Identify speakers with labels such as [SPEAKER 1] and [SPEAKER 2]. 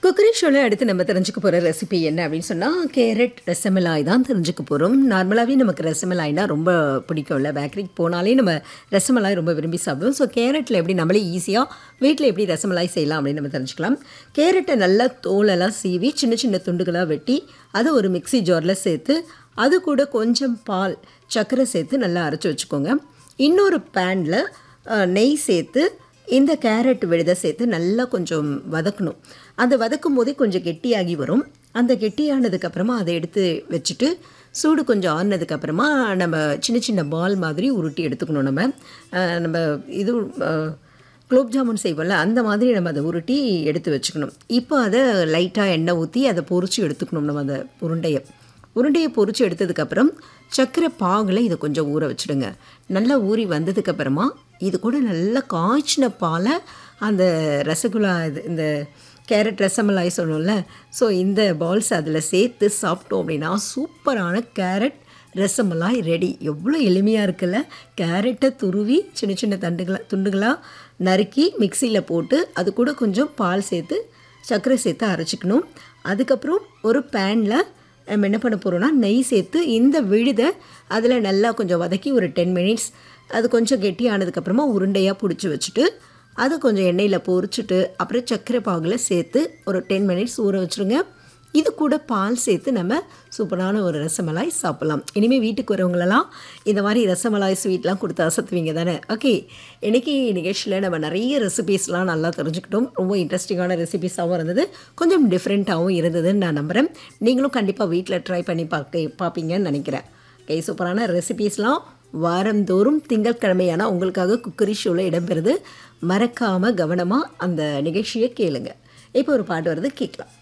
[SPEAKER 1] cookery ஷோவில் அடுத்து நம்ம தெரிஞ்சுக்க போகிற ரெசிபி என்ன அப்படின்னு சொன்னால் கேரட் ரசமலாய் தான் தெரிஞ்சுக்க போகிறோம் நார்மலாகவே நமக்கு ரசமலாய்னா ரொம்ப பிடிக்கும்ல பேக்கரிக்கு போனாலே நம்ம ரசமலாய் ரொம்ப விரும்பி சாப்பிடுவோம் ஸோ கேரட்டில் எப்படி நம்மளே ஈஸியாக வீட்டில் எப்படி ரசமலாய் செய்யலாம் அப்படின்னு நம்ம தெரிஞ்சுக்கலாம் கேரட்டை நல்லா தோலெல்லாம் சீவி சின்ன சின்ன துண்டுகளாக வெட்டி அதை ஒரு மிக்ஸி ஜாரில் சேர்த்து அது கூட கொஞ்சம் பால் சர்க்கரை சேர்த்து நல்லா அரைச்சி வச்சுக்கோங்க இன்னொரு பேனில் நெய் சேர்த்து இந்த கேரட் விழுதை சேர்த்து நல்லா கொஞ்சம் வதக்கணும் அந்த வதக்கும் போதே கொஞ்சம் கெட்டியாகி வரும் அந்த கெட்டியானதுக்கப்புறமா அதை எடுத்து வச்சுட்டு சூடு கொஞ்சம் ஆறுனதுக்கப்புறமா நம்ம சின்ன சின்ன பால் மாதிரி உருட்டி எடுத்துக்கணும் நம்ம அஹ் நம்ம இது அஹ், குலோப் ஜாமுன் செய்வோம்ல அந்த மாதிரி நம்ம அதை உருட்டி எடுத்து வச்சுக்கணும் இப்போ அதை லைட்டாக எண்ணெய் ஊற்றி அதை பொரிச்சு எடுத்துக்கணும் நம்ம அந்த உருண்டையை உருண்டையை பொரிச்சு எடுத்ததுக்கப்புறம் சர்க்கரை பாகில் இதை கொஞ்சம் ஊற வச்சுடுங்க நல்லா ஊறி வந்ததுக்கப்புறமா இது கூட நல்லா காய்ச்சின பாலை அந்த ரசகுல்லா இது இந்த கேரட் ரசமலாய் சொன்னோம்ல ஸோ இந்த பால்ஸ் அதில் சேர்த்து சாப்பிட்டோம் அப்படின்னா சூப்பரான கேரட் ரசமலாய் ரெடி எவ்வளோ எளிமையாக இருக்குல்ல கேரட்டை துருவி சின்ன சின்ன தண்டுகளாக துண்டுகளாக நறுக்கி மிக்சியில் போட்டு அது கூட கொஞ்சம் பால் சேர்த்து சர்க்கரை சேர்த்து அரைச்சிக்கணும் அதுக்கப்புறம் ஒரு பேனில் நம்ம என்ன பண்ண போகிறோம்னா நெய் சேர்த்து இந்த விழுதை அதில் நல்லா கொஞ்சம் வதக்கி ஒரு டென் மினிட்ஸ் அது கொஞ்சம் கெட்டி ஆனதுக்கப்புறமா உருண்டையாக பிடிச்சி வச்சுட்டு அதை கொஞ்சம் எண்ணெயில் பொரிச்சிட்டு அப்புறம் சர்க்கரை பாகில் சேர்த்து ஒரு டென் மினிட்ஸ் ஊற வச்சுருங்க இது கூட பால் சேர்த்து நம்ம சூப்பரான ஒரு ரசமலாய் சாப்பிட்லாம் இனிமேல் வீட்டுக்கு வரவங்களெல்லாம் இந்த மாதிரி ரசமலாய் ஸ்வீட்லாம் கொடுத்து அசத்துவீங்க தானே ஓகே இன்றைக்கி நிகழ்ச்சியில் நம்ம நிறைய ரெசிபீஸ்லாம் நல்லா தெரிஞ்சுக்கிட்டோம் ரொம்ப இன்ட்ரெஸ்டிங்கான ரெசிபீஸாகவும் இருந்தது கொஞ்சம் டிஃப்ரெண்ட்டாகவும் இருந்ததுன்னு நான் நம்புகிறேன் நீங்களும் கண்டிப்பாக வீட்டில் ட்ரை பண்ணி பார்க்க பார்ப்பீங்கன்னு நினைக்கிறேன் ஓகே சூப்பரான ரெசிபீஸ்லாம் வாரந்தோறும் திங்கட்கிழமையான உங்களுக்காக குக்கரி ஷோவில் இடம்பெறுது மறக்காமல் கவனமாக அந்த நிகழ்ச்சியை கேளுங்க இப்போ ஒரு பாட்டு வருது கேட்கலாம்